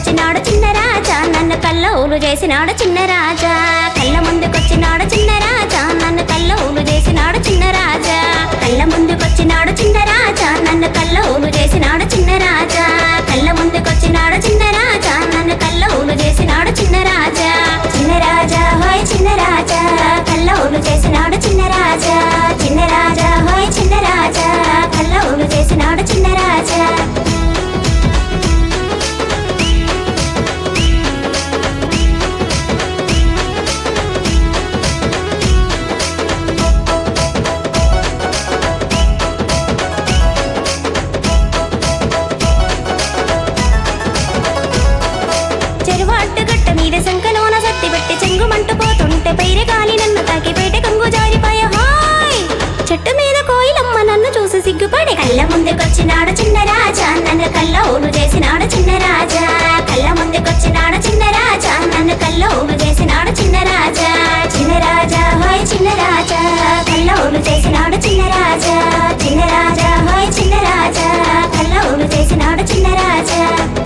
ముందుకొచ్చినాడు చిన్న రాజా నన్ను కళ్ళ ఊలు చేసినాడు చిన్న రాజా కళ్ళ ముందుకొచ్చినాడు చిన్న రాజా నన్ను కళ్ళ ఊలు చేసినాడు చిన్న రాజా కళ్ళ ముందుకొచ్చినాడు చిన్న రాజా నన్ను కళ్ళ ఊలు చేసినాడు చిన్న రాజా కళ్ళ ముందుకొచ్చినాడు చిన్న రాజా నన్ను కళ్ళ ఊలు చేసినాడు చిన్న రాజా చిన్న రాజా హోయ్ చిన్న రాజా కళ్ళ ఊలు చేసినాడు చిన్న రాజా చిన్న రాజా హోయ్ చిన్న రాజా కళ్ళ ఊలు చేసినాడు చిన్న రాజా చెరువాటు గట్ట మీద శంఖలోన సత్తి పెట్టి చెంగుమంటూ పోతుంటే పైరే గాలి నన్ను తాకి బయట కంగు జారిపోయ హాయ్ చెట్టు మీద కోయిలమ్మ నన్ను చూసి సిగ్గుపడి కళ్ళ ముందుకొచ్చినాడు చిన్న రాజా నన్ను కళ్ళ ఊలు చేసినాడు చిన్న రాజా కళ్ళ ముందుకొచ్చినాడు చిన్న రాజా నన్ను కళ్ళ ఊలు చేసినాడు చిన్న రాజా చిన్న రాజా హాయ్ చిన్న రాజా కళ్ళ ఊలు చేసినాడు చిన్న రాజా చిన్న రాజా హాయ్ చిన్న రాజా కళ్ళ ఊలు చేసినాడు చిన్న రాజా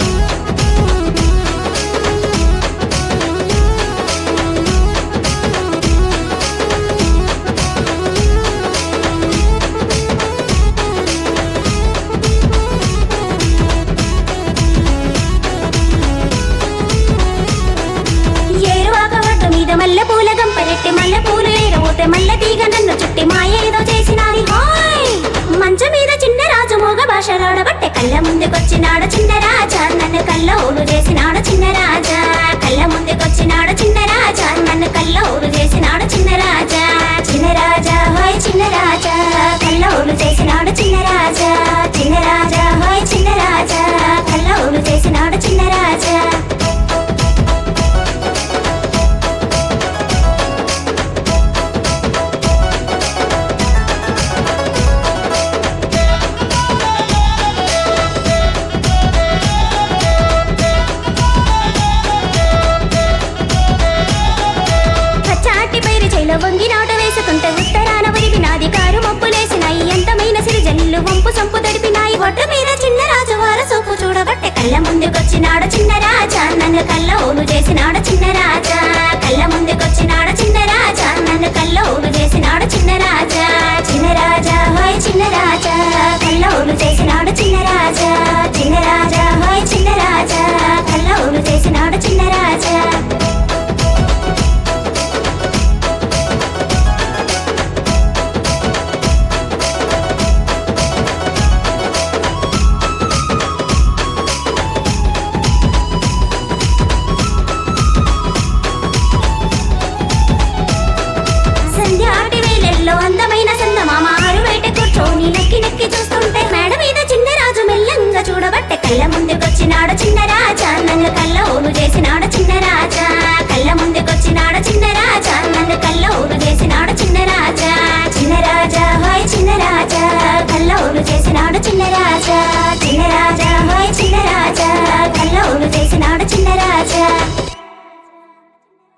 ఏరువాక ఒడ్డు మీద మల్లె పూల గంపరెట్టి మల్లె పూలు ఏరబోతే మల్లె తీగ నన్ను చుట్టి మాయ ఏదో చేసినాది హాయ్ మంచం మీద చిన్న రాజు మూగ భాష రాడబట్టే కళ్ళ ముందుకొచ్చినాడు చిన్న రాజా నన్ను కళ్ళ ఊలు చేసినాడు చిన్న రాజా